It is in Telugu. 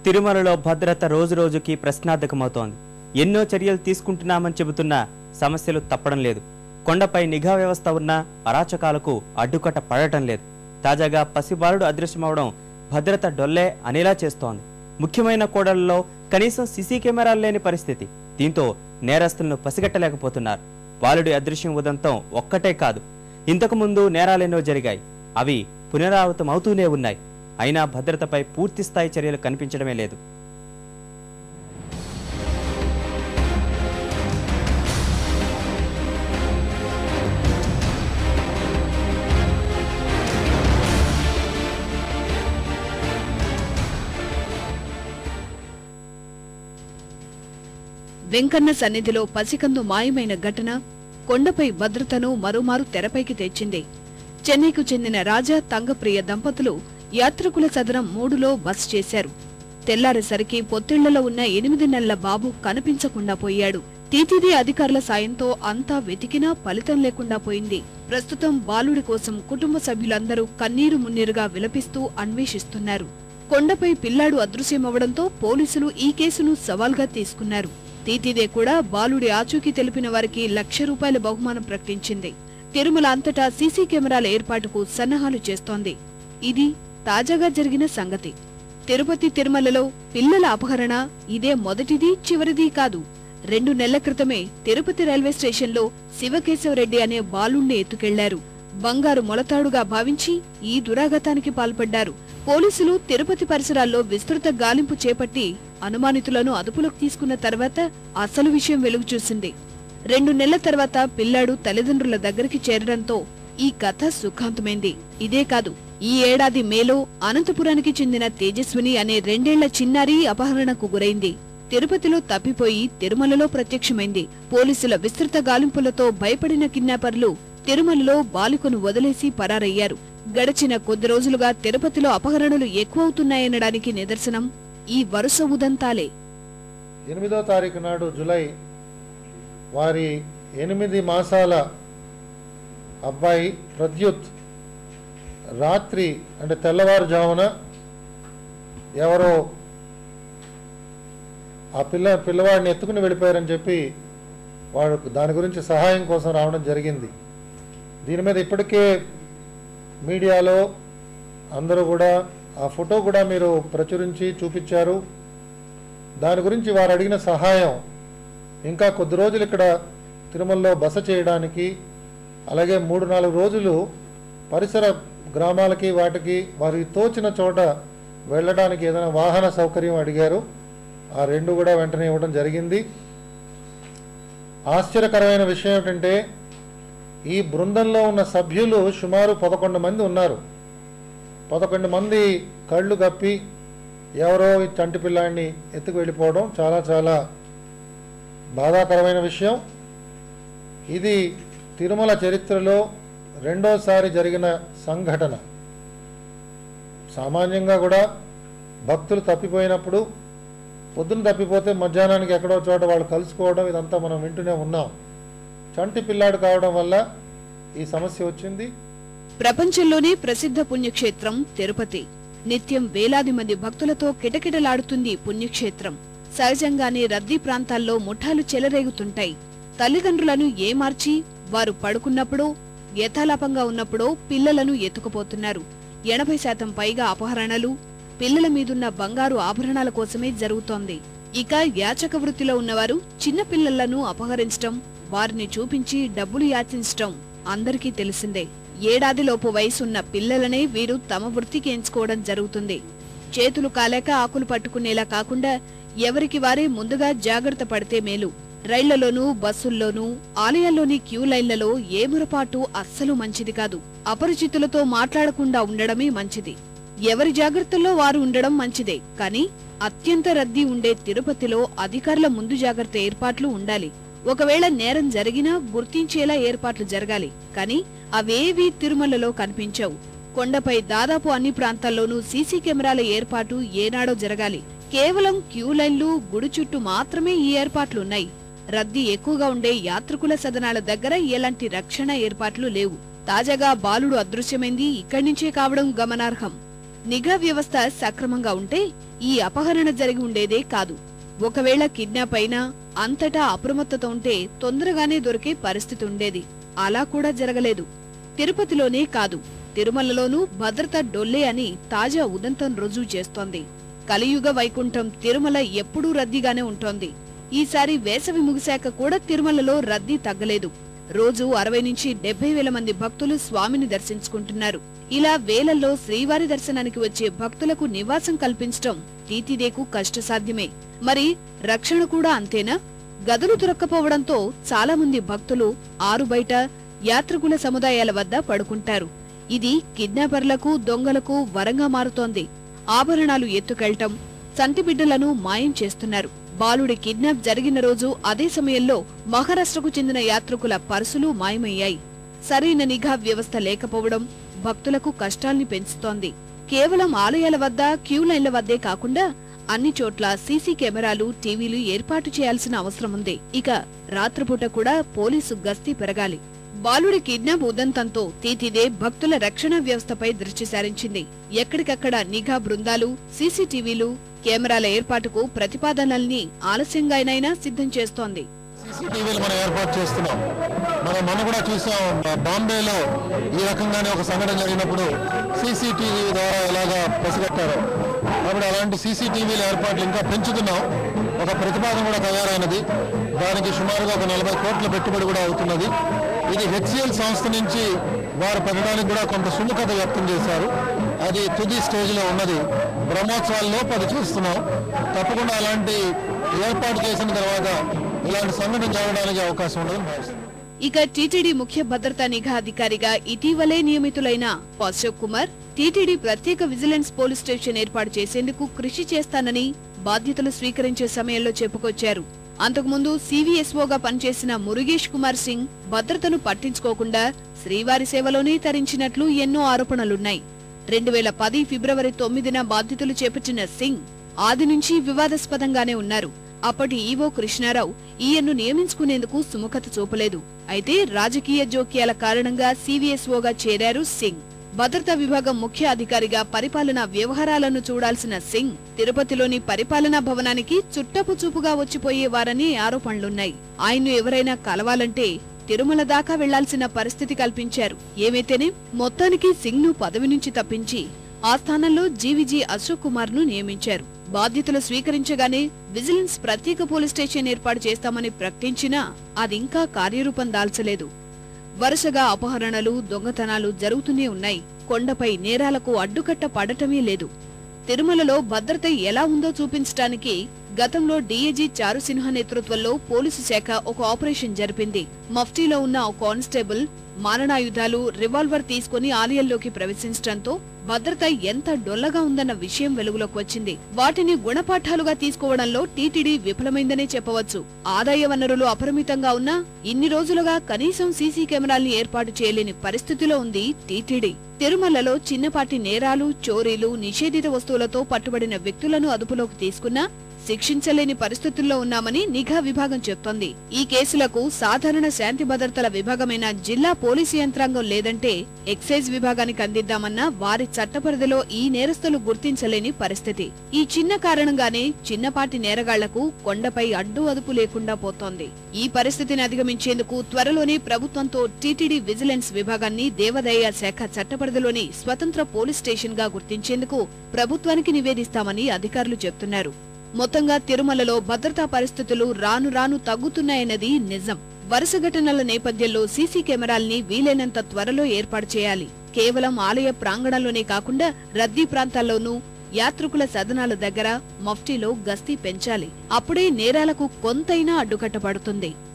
తిరుమలలో భద్రత రోజురోజుకి ప్రశ్నార్థకమవుతోంది ఎన్నో చర్యలు తీసుకుంటున్నామని చెబుతున్నా సమస్యలు తప్పడం లేదు కొండపై నిఘా వ్యవస్థ ఉన్నా అరాచకాలకు అడ్డుకట్ట పడటం లేదు తాజాగా పసిబాలుడు అదృశ్యమవడం భద్రత డొల్లే అనేలా చేస్తోంది ముఖ్యమైన కోడళ్లలో కనీసం సీసీ కెమెరాలు లేని పరిస్థితి దీంతో నేరస్తులను పసిగట్టలేకపోతున్నారు బాలుడి అదృశ్యం ఉదంతం ఒక్కటే కాదు ఇంతకు ముందు నేరాలెన్నో జరిగాయి అవి పునరావృతం అవుతూనే ఉన్నాయి అయినా భద్రతపై పూర్తి స్థాయి చర్యలు కనిపించడమే లేదు వెంకన్న సన్నిధిలో పసికందు మాయమైన ఘటన కొండపై భద్రతను మరోమారు తెరపైకి తెచ్చింది చెన్నైకు చెందిన రాజా తంగప్రియ దంపతులు యాత్రికుల సదనం మూడులో బస్ చేశారు తెల్లారేసరికి పొత్తిళ్లలో ఉన్న ఎనిమిది నెలల బాబు కనిపించకుండా పోయాడు టీటీడీ అధికారుల సాయంతో అంతా వెతికినా ఫలితం లేకుండా పోయింది ప్రస్తుతం బాలుడి కోసం కుటుంబ సభ్యులందరూ కన్నీరు మున్నీరుగా విలపిస్తూ అన్వేషిస్తున్నారు కొండపై పిల్లాడు అదృశ్యమవడంతో పోలీసులు ఈ కేసును సవాల్గా తీసుకున్నారు టీటీదే కూడా బాలుడి ఆచూకీ తెలిపిన వారికి లక్ష రూపాయల బహుమానం ప్రకటించింది తిరుమల అంతటా సీసీ కెమెరాల ఏర్పాటుకు సన్నాహాలు చేస్తోంది ఇది తాజాగా జరిగిన సంగతి తిరుపతి తిరుమలలో పిల్లల అపహరణ ఇదే మొదటిది చివరిది కాదు రెండు నెలల క్రితమే తిరుపతి రైల్వే స్టేషన్లో శివకేశవరెడ్డి అనే బాలుణ్ణి ఎత్తుకెళ్లారు బంగారు మొలతాడుగా భావించి ఈ దురాగతానికి పాల్పడ్డారు పోలీసులు తిరుపతి పరిసరాల్లో విస్తృత గాలింపు చేపట్టి అనుమానితులను అదుపులోకి తీసుకున్న తర్వాత అసలు విషయం వెలుగు చూసింది రెండు నెలల తర్వాత పిల్లాడు తల్లిదండ్రుల దగ్గరికి చేరడంతో ఈ కథ సుఖాంతమైంది ఇదే కాదు ఈ ఏడాది మేలో అనంతపురానికి చెందిన తేజస్విని అనే రెండేళ్ల చిన్నారి అపహరణకు గురైంది తిరుపతిలో తప్పిపోయి తిరుమలలో ప్రత్యక్షమైంది పోలీసుల విస్తృత గాలింపులతో భయపడిన కిడ్నాపర్లు తిరుమలలో బాలికను వదిలేసి పరారయ్యారు గడిచిన కొద్ది రోజులుగా తిరుపతిలో అపహరణలు ఎక్కువవుతున్నాయనడానికి నిదర్శనం ఈ వరుస ఉదంతాలే ఎనిమిదో తారీఖు నాడు జులై వారి ఎనిమిది మాసాల అబ్బాయి ప్రద్యుత్ రాత్రి అంటే తెల్లవారుజామున ఎవరో ఆ పిల్ల పిల్లవాడిని ఎత్తుకుని వెళ్ళిపోయారని చెప్పి వాడు దాని గురించి సహాయం కోసం రావడం జరిగింది దీని మీద ఇప్పటికే మీడియాలో అందరూ కూడా ఆ ఫోటో కూడా మీరు ప్రచురించి చూపించారు దాని గురించి వారు అడిగిన సహాయం ఇంకా కొద్ది రోజులు ఇక్కడ తిరుమలలో బస చేయడానికి అలాగే మూడు నాలుగు రోజులు పరిసర గ్రామాలకి వాటికి వారికి తోచిన చోట వెళ్ళడానికి ఏదైనా వాహన సౌకర్యం అడిగారు ఆ రెండు కూడా వెంటనే ఇవ్వడం జరిగింది ఆశ్చర్యకరమైన విషయం ఏమిటంటే ఈ బృందంలో ఉన్న సభ్యులు సుమారు పదకొండు మంది ఉన్నారు పదకొండు మంది కళ్ళు గప్పి ఎవరో ఈ చంటి పిల్లాడిని ఎత్తుకు వెళ్ళిపోవడం చాలా చాలా బాధాకరమైన విషయం ఇది తిరుమల చరిత్రలో రెండోసారి జరిగిన సంఘటన సామాన్యంగా కూడా భక్తులు తప్పిపోయినప్పుడు పొద్దున తప్పిపోతే మధ్యాహ్నానికి ఎక్కడో చోట వాళ్ళు కలుసుకోవడం ఇదంతా మనం వింటూనే ఉన్నాం చంటి పిల్లాడు కావడం వల్ల ఈ సమస్య వచ్చింది ప్రపంచంలోనే ప్రసిద్ధ పుణ్యక్షేత్రం తిరుపతి నిత్యం వేలాది మంది భక్తులతో కిటకిటలాడుతుంది ఈ పుణ్యక్షేత్రం సహజంగానే రద్దీ ప్రాంతాల్లో ముఠాలు చెలరేగుతుంటాయి తల్లిదండ్రులను ఏమార్చి వారు పడుకున్నప్పుడో యథాలాపంగా ఉన్నప్పుడో పిల్లలను ఎత్తుకుపోతున్నారు ఎనభై శాతం పైగా అపహరణలు పిల్లల మీదున్న బంగారు ఆభరణాల కోసమే జరుగుతోంది ఇక యాచక వృత్తిలో ఉన్నవారు చిన్న పిల్లలను అపహరించటం వారిని చూపించి డబ్బులు యాచించటం అందరికీ తెలిసిందే ఏడాదిలోపు వయసున్న పిల్లలనే వీరు తమ వృత్తికి ఎంచుకోవడం జరుగుతుంది చేతులు కాలేక ఆకులు పట్టుకునేలా కాకుండా ఎవరికి వారే ముందుగా జాగ్రత్త పడితే మేలు రైళ్లలోనూ బస్సుల్లోనూ ఆలయాల్లోని క్యూ లైన్లలో ఏ మురపాటు అస్సలు మంచిది కాదు అపరిచితులతో మాట్లాడకుండా ఉండడమే మంచిది ఎవరి జాగ్రత్తల్లో వారు ఉండడం మంచిదే కానీ అత్యంత రద్దీ ఉండే తిరుపతిలో అధికారుల ముందు జాగ్రత్త ఏర్పాట్లు ఉండాలి ఒకవేళ నేరం జరిగినా గుర్తించేలా ఏర్పాట్లు జరగాలి కానీ అవేవీ తిరుమలలో కనిపించవు కొండపై దాదాపు అన్ని ప్రాంతాల్లోనూ సీసీ కెమెరాల ఏర్పాటు ఏనాడో జరగాలి కేవలం క్యూ లైన్లు గుడి చుట్టూ మాత్రమే ఈ ఏర్పాట్లున్నాయి రద్దీ ఎక్కువగా ఉండే యాత్రికుల సదనాల దగ్గర ఎలాంటి రక్షణ ఏర్పాట్లు లేవు తాజాగా బాలుడు అదృశ్యమైంది ఇక్కడి నుంచే కావడం గమనార్హం నిఘా వ్యవస్థ సక్రమంగా ఉంటే ఈ అపహరణ జరిగి ఉండేదే కాదు ఒకవేళ కిడ్నాప్ అయినా అంతటా అప్రమత్తత ఉంటే తొందరగానే దొరికే పరిస్థితి ఉండేది అలా కూడా జరగలేదు తిరుపతిలోనే కాదు తిరుమలలోనూ భద్రత డొల్లే అని తాజా ఉదంతం రుజువు చేస్తోంది కలియుగ వైకుంఠం తిరుమల ఎప్పుడూ రద్దీగానే ఉంటోంది ఈసారి వేసవి ముగిశాక కూడా తిరుమలలో రద్దీ తగ్గలేదు రోజు అరవై నుంచి డెబ్బై వేల మంది భక్తులు స్వామిని దర్శించుకుంటున్నారు ఇలా వేలల్లో శ్రీవారి దర్శనానికి వచ్చే భక్తులకు నివాసం కల్పించటం తీతిదేకు కష్టసాధ్యమే మరి రక్షణ కూడా అంతేనా గదులు దొరక్కపోవడంతో చాలా మంది భక్తులు ఆరు బయట యాత్రికుల సముదాయాల వద్ద పడుకుంటారు ఇది కిడ్నాపర్లకు దొంగలకు వరంగా మారుతోంది ఆభరణాలు ఎత్తుకెళ్లటం సంటిబిడ్డలను మాయం చేస్తున్నారు బాలుడి కిడ్నాప్ జరిగిన రోజు అదే సమయంలో మహారాష్ట్రకు చెందిన యాత్రికుల పర్సులు మాయమయ్యాయి సరైన నిఘా వ్యవస్థ లేకపోవడం భక్తులకు కష్టాల్ని పెంచుతోంది కేవలం ఆలయాల వద్ద క్యూ లైన్ల వద్దే కాకుండా అన్ని చోట్ల సీసీ కెమెరాలు టీవీలు ఏర్పాటు చేయాల్సిన అవసరం ఉంది ఇక రాత్రిపూట కూడా పోలీసు గస్తీ పెరగాలి బాలుడి కిడ్నాప్ ఉదంతంతో తీతిదే భక్తుల రక్షణ వ్యవస్థపై దృష్టి సారించింది ఎక్కడికక్కడ నిఘా బృందాలు సీసీటీవీలు కెమెరాల ఏర్పాటుకు ప్రతిపాదనల్ని ఆలస్యంగానైనా సిద్ధం చేస్తోంది సీసీటీవీలు మనం ఏర్పాటు చేస్తున్నాం మనం మొన్న కూడా చూసాం బా- బాంబేలో ఈ రకంగానే ఒక సంఘటన జరిగినప్పుడు సీసీటీవీ ద్వారా ఎలాగా పసిగట్టారో కాబట్టి అలాంటి సీసీటీవీల ఏర్పాట్లు ఇంకా పెంచుతున్నాం ఒక ప్రతిపాదన కూడా తయారైనది దానికి సుమారుగా ఒక నలభై కోట్ల పెట్టుబడి కూడా అవుతున్నది ఇది హెచ్సిఎల్ సంస్థ నుంచి వారు పెట్టడానికి కూడా కొంత సుముఖత వ్యక్తం చేశారు అది తుది స్టేజ్లో ఉన్నది బ్రహ్మోత్సవాల్లో పది చేస్తున్నాం తప్పకుండా అలాంటి ఏర్పాటు చేసిన తర్వాత ఇలాంటి సంఘటన జరగడానికి అవకాశం ఉండదని భావిస్తున్నాం ఇక టీటీడీ ముఖ్య భద్రతా నిఘా అధికారిగా ఇటీవలే నియమితులైన అశోక్ కుమార్ టీటీడీ ప్రత్యేక విజిలెన్స్ పోలీస్ స్టేషన్ ఏర్పాటు చేసేందుకు కృషి చేస్తానని బాధ్యతలు స్వీకరించే సమయంలో చెప్పుకొచ్చారు అంతకుముందు సివిఎస్ఓగా పనిచేసిన మురుగేష్ కుమార్ సింగ్ భద్రతను పట్టించుకోకుండా శ్రీవారి సేవలోనే తరించినట్లు ఎన్నో ఆరోపణలున్నాయి రెండు వేల పది ఫిబ్రవరి తొమ్మిదిన బాధ్యతలు చేపట్టిన సింగ్ ఆది నుంచి వివాదాస్పదంగానే ఉన్నారు అప్పటి ఈవో కృష్ణారావు ఈయన్ను నియమించుకునేందుకు సుముఖత చూపలేదు అయితే రాజకీయ జోక్యాల కారణంగా సీవీఎస్ఓగా చేరారు సింగ్ భద్రతా విభాగం ముఖ్య అధికారిగా పరిపాలనా వ్యవహారాలను చూడాల్సిన సింగ్ తిరుపతిలోని పరిపాలనా భవనానికి చుట్టపు చూపుగా వచ్చిపోయేవారని ఆరోపణలున్నాయి ఆయన్ను ఎవరైనా కలవాలంటే తిరుమల దాకా వెళ్లాల్సిన పరిస్థితి కల్పించారు ఏమైతేనే మొత్తానికి సింగ్ ను పదవి నుంచి తప్పించి ఆ స్థానంలో జీవిజీ అశోక్ కుమార్ ను నియమించారు బాధ్యతలు స్వీకరించగానే విజిలెన్స్ ప్రత్యేక పోలీస్ స్టేషన్ ఏర్పాటు చేస్తామని ప్రకటించినా అదింకా కార్యరూపం దాల్చలేదు వరుసగా అపహరణలు దొంగతనాలు జరుగుతూనే ఉన్నాయి కొండపై నేరాలకు అడ్డుకట్ట పడటమే లేదు తిరుమలలో భద్రత ఎలా ఉందో చూపించడానికి గతంలో డీఏజీ చారుసిన్హా నేతృత్వంలో పోలీసు శాఖ ఒక ఆపరేషన్ జరిపింది మఫ్టీలో ఉన్న ఓ కానిస్టేబుల్ మారణాయుధాలు రివాల్వర్ తీసుకుని ఆలయంలోకి ప్రవేశించడంతో భద్రత ఎంత డొల్లగా ఉందన్న విషయం వెలుగులోకి వచ్చింది వాటిని గుణపాఠాలుగా తీసుకోవడంలో టీటీడీ విఫలమైందనే చెప్పవచ్చు ఆదాయ వనరులు అపరిమితంగా ఉన్నా ఇన్ని రోజులుగా కనీసం సీసీ కెమెరాల్ని ఏర్పాటు చేయలేని పరిస్థితిలో ఉంది టీటీడీ తిరుమలలో చిన్నపాటి నేరాలు చోరీలు నిషేధిత వస్తువులతో పట్టుబడిన వ్యక్తులను అదుపులోకి తీసుకున్నా శిక్షించలేని పరిస్థితుల్లో ఉన్నామని నిఘా విభాగం చెప్తోంది ఈ కేసులకు సాధారణ శాంతి భద్రతల విభాగమైన జిల్లా పోలీసు యంత్రాంగం లేదంటే ఎక్సైజ్ విభాగానికి అందిద్దామన్నా వారి చట్టపరిధిలో ఈ నేరస్తులు గుర్తించలేని పరిస్థితి ఈ చిన్న కారణంగానే చిన్నపాటి నేరగాళ్లకు కొండపై అడ్డు అదుపు లేకుండా పోతోంది ఈ పరిస్థితిని అధిగమించేందుకు త్వరలోనే ప్రభుత్వంతో టీటీడీ విజిలెన్స్ విభాగాన్ని దేవాదాయ శాఖ చట్టపరిధిలోని స్వతంత్ర పోలీస్ స్టేషన్ గా గుర్తించేందుకు ప్రభుత్వానికి నివేదిస్తామని అధికారులు చెబుతున్నారు మొత్తంగా తిరుమలలో భద్రతా పరిస్థితులు రాను రాను తగ్గుతున్నాయన్నది నిజం వరుస ఘటనల నేపథ్యంలో సీసీ కెమెరాల్ని వీలైనంత త్వరలో ఏర్పాటు చేయాలి కేవలం ఆలయ ప్రాంగణంలోనే కాకుండా రద్దీ ప్రాంతాల్లోనూ యాత్రికుల సదనాల దగ్గర మఫ్టీలో గస్తీ పెంచాలి అప్పుడే నేరాలకు కొంతైనా అడ్డుకట్టబడుతుంది